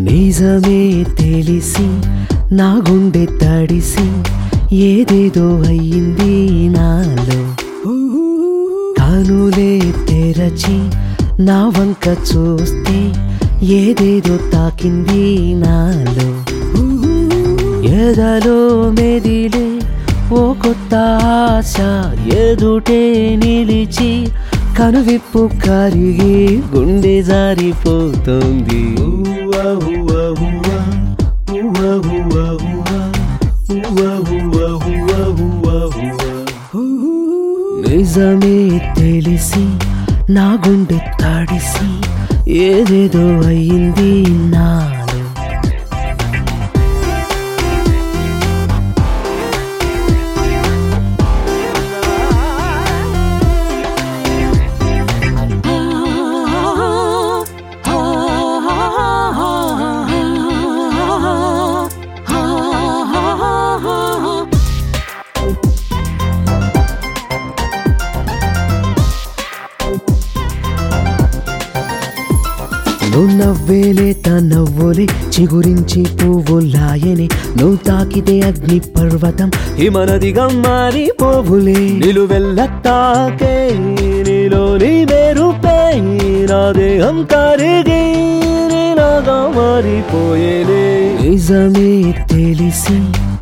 నిజమే తెలిసి నా గుండె తడిసి ఏదేదో అయ్యింది నాలో కానులే తెరచి నా వంక చూస్తే ఏదేదో తాకింది నాలో ఎదలో మెదిలే ఓ కొత్త ఆశ ఎదుటే నిలిచి కనువిప్పు కరిగి గుండె జారిపోతుంది ఊవా, ఊవా, ఊవా, ఊవా, ఊవా, ఊవా, ఊవా, ఊవా, ఊవా, ఊవా, ఊవా. నిజమే తెలిసి నా గుండె తడిసి ఏదేదో అయ్యింది నాలో నువ్వు నవ్వేలే నవ్వులే చిగురించి పువ్వులాయని నువ్వు తాకితే అగ్ని పర్వతం హిమనదిగా మారిపోవులే నిలువెల్ల తాకే నీలోని మెరుపే నా దేహం కరిగి నీలాగా మారిపోయేలే నిజమే తెలిసి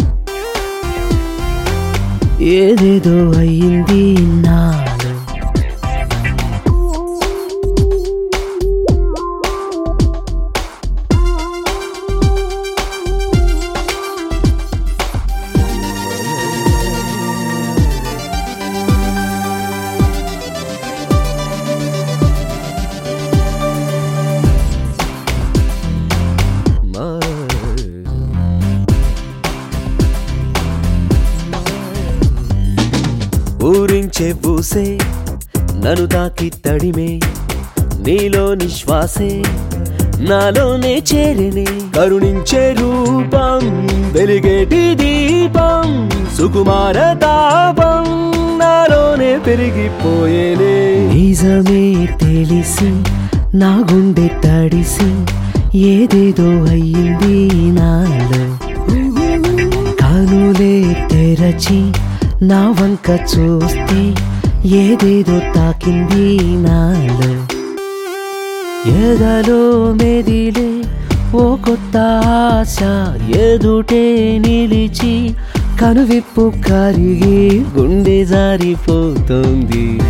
ఏదేదో అయ్యింది నాలో ఊరించే పూసే నన్ను తాకి తడిమే నీలో నిశ్వాసే నాలోనే చేరినే కరుణించే రూపం వెలిగేటి దీపం సుకుమార తాపం నాలోనే పెరిగిపోయేనే నిజమే తెలిసి నా గుండె తడిసి ఏదేదో అయ్యింది నాలో కానులే తెరచి నా వంక చూస్తే ఏదేదో తాకింది నాలో ఎదలో మెదిలే ఓ కొత్త ఆశ ఎదుటే నిలిచి కనువిప్పు కరిగి గుండె జారిపోతుంది